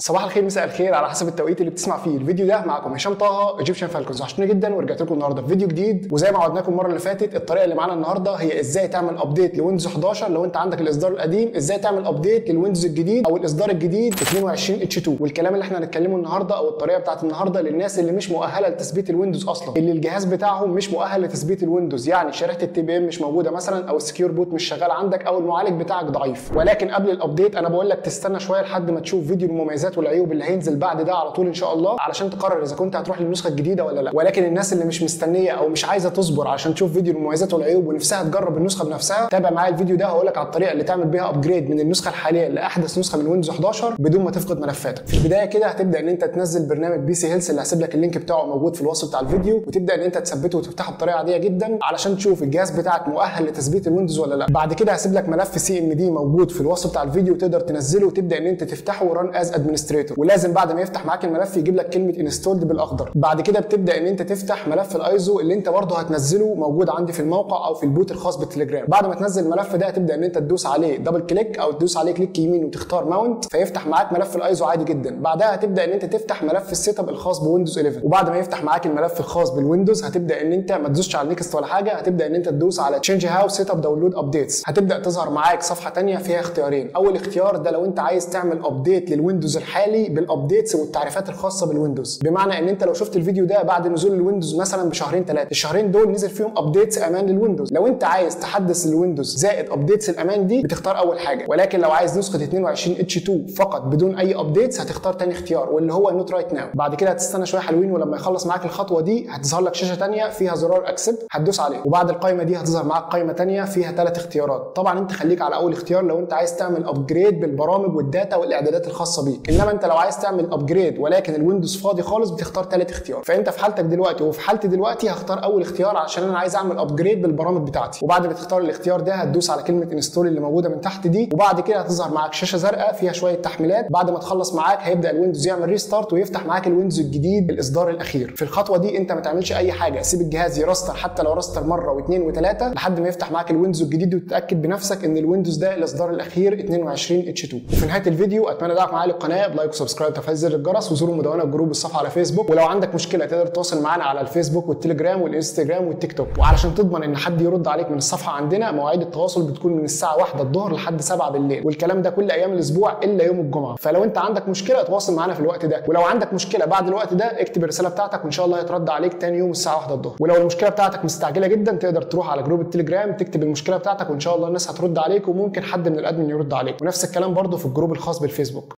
صباح الخير مساء الخير على حسب التوقيت اللي بتسمع فيه الفيديو ده معكم هشام طه ايجيبشن فالكونز وحشتوني جدا ورجعت لكم النهارده في فيديو جديد وزي ما عودناكم المره اللي فاتت الطريقه اللي معانا النهارده هي ازاي تعمل ابديت لويندوز 11 لو انت عندك الاصدار القديم ازاي تعمل ابديت للويندوز الجديد او الاصدار الجديد 22 اتش 2 والكلام اللي احنا هنتكلمه النهارده او الطريقه بتاعت النهارده للناس اللي مش مؤهله لتثبيت الويندوز اصلا اللي الجهاز بتاعهم مش مؤهل لتثبيت الويندوز يعني شريحه التي بي ام مش موجوده مثلا او السكيور بوت مش شغال عندك او المعالج بتاعك ضعيف ولكن قبل الابديت انا بقول لك تستنى شويه لحد ما تشوف فيديو المميزات والعيوب اللي هينزل بعد ده على طول ان شاء الله علشان تقرر اذا كنت هتروح للنسخه الجديده ولا لا ولكن الناس اللي مش مستنيه او مش عايزه تصبر عشان تشوف فيديو المميزات والعيوب ونفسها تجرب النسخه بنفسها تابع معايا الفيديو ده هقول لك على الطريقه اللي تعمل بيها ابجريد من النسخه الحاليه لاحدث نسخه من ويندوز 11 بدون ما تفقد ملفاتك في البدايه كده هتبدا ان انت تنزل برنامج بي سي هيلث اللي هسيب لك اللينك بتاعه موجود في الوصف بتاع الفيديو وتبدا ان انت تثبته وتفتحه بطريقه عاديه جدا علشان تشوف الجهاز بتاعك مؤهل لتثبيت الويندوز ولا لا بعد كده هسيب لك ملف سي ام دي موجود في الوصف بتاع الفيديو تقدر تنزله وتبدا ان انت تفتحه وران از ادمنستريتور ولازم بعد ما يفتح معاك الملف يجيب لك كلمه انستولد بالاخضر بعد كده بتبدا ان انت تفتح ملف الايزو اللي انت برضه هتنزله موجود عندي في الموقع او في البوت الخاص بالتليجرام بعد ما تنزل الملف ده هتبدا ان انت تدوس عليه دبل كليك او تدوس عليه كليك يمين وتختار ماونت فيفتح معاك ملف الايزو عادي جدا بعدها هتبدا ان انت تفتح ملف السيت اب الخاص بويندوز 11 وبعد ما يفتح معاك الملف الخاص بالويندوز هتبدا ان انت ما تدوسش على نيكست ولا حاجه هتبدا ان انت تدوس على تشينج هاو سيت اب داونلود ابديتس هتبدا تظهر معاك صفحه ثانيه فيها اختيارين اول اختيار ده لو انت عايز تعمل ابديت للويندوز الحالي بالابديتس والتعريفات الخاصه بالويندوز بمعنى ان انت لو شفت الفيديو ده بعد نزول الويندوز مثلا بشهرين ثلاثه الشهرين دول نزل فيهم ابديتس امان للويندوز لو انت عايز تحدث الويندوز زائد ابديتس الامان دي بتختار اول حاجه ولكن لو عايز نسخه 22 اتش 2 فقط بدون اي ابديتس هتختار تاني اختيار واللي هو نوت رايت ناو بعد كده هتستنى شويه حلوين ولما يخلص معاك الخطوه دي هتظهر لك شاشه ثانيه فيها زرار اكسبت هتدوس عليه وبعد القائمه دي هتظهر معاك قائمه ثانيه فيها ثلاث اختيارات طبعا انت خليك على اول اختيار لو انت عايز تعمل ابجريد بالبرامج والداتا والاعدادات الخاصه بيك انما انت لو عايز تعمل ابجريد ولكن الويندوز فاضي خالص بتختار ثالث اختيار فانت في حالتك دلوقتي وفي حالتي دلوقتي هختار اول اختيار عشان انا عايز اعمل ابجريد بالبرامج بتاعتي وبعد ما تختار الاختيار ده هتدوس على كلمه انستول اللي موجوده من تحت دي وبعد كده هتظهر معاك شاشه زرقاء فيها شويه تحميلات بعد ما تخلص معاك هيبدا الويندوز يعمل ريستارت ويفتح معاك الويندوز الجديد الاصدار الاخير في الخطوه دي انت ما تعملش اي حاجه سيب الجهاز يراستر حتى لو راستر مره واثنين وثلاثه لحد ما يفتح معاك الويندوز الجديد وتتاكد بنفسك ان الويندوز ده الاصدار الاخير 22 اتش 2 وفي نهايه الفيديو اتمنى دعمك معايا للقناه بلايك وسبسكرايب وتفعيل زر الجرس وزوروا مدونه جروب الصفحه على فيسبوك ولو عندك مشكله تقدر تتواصل معانا على الفيسبوك والتليجرام والانستجرام والتيك توك وعلشان تضمن ان حد يرد عليك من الصفحه عندنا مواعيد التواصل بتكون من الساعه 1 الظهر لحد 7 بالليل والكلام ده كل ايام الاسبوع الا يوم الجمعه فلو انت عندك مشكله تواصل معانا في الوقت ده ولو عندك مشكله بعد الوقت ده اكتب الرساله بتاعتك وان شاء الله هيترد عليك تاني يوم الساعه 1 الظهر ولو المشكله بتاعتك مستعجله جدا تقدر تروح على جروب التليجرام تكتب المشكله بتاعتك وان شاء الله الناس هترد عليك وممكن حد من الادمن يرد عليك ونفس الكلام برضه في الجروب الخاص بالفيسبوك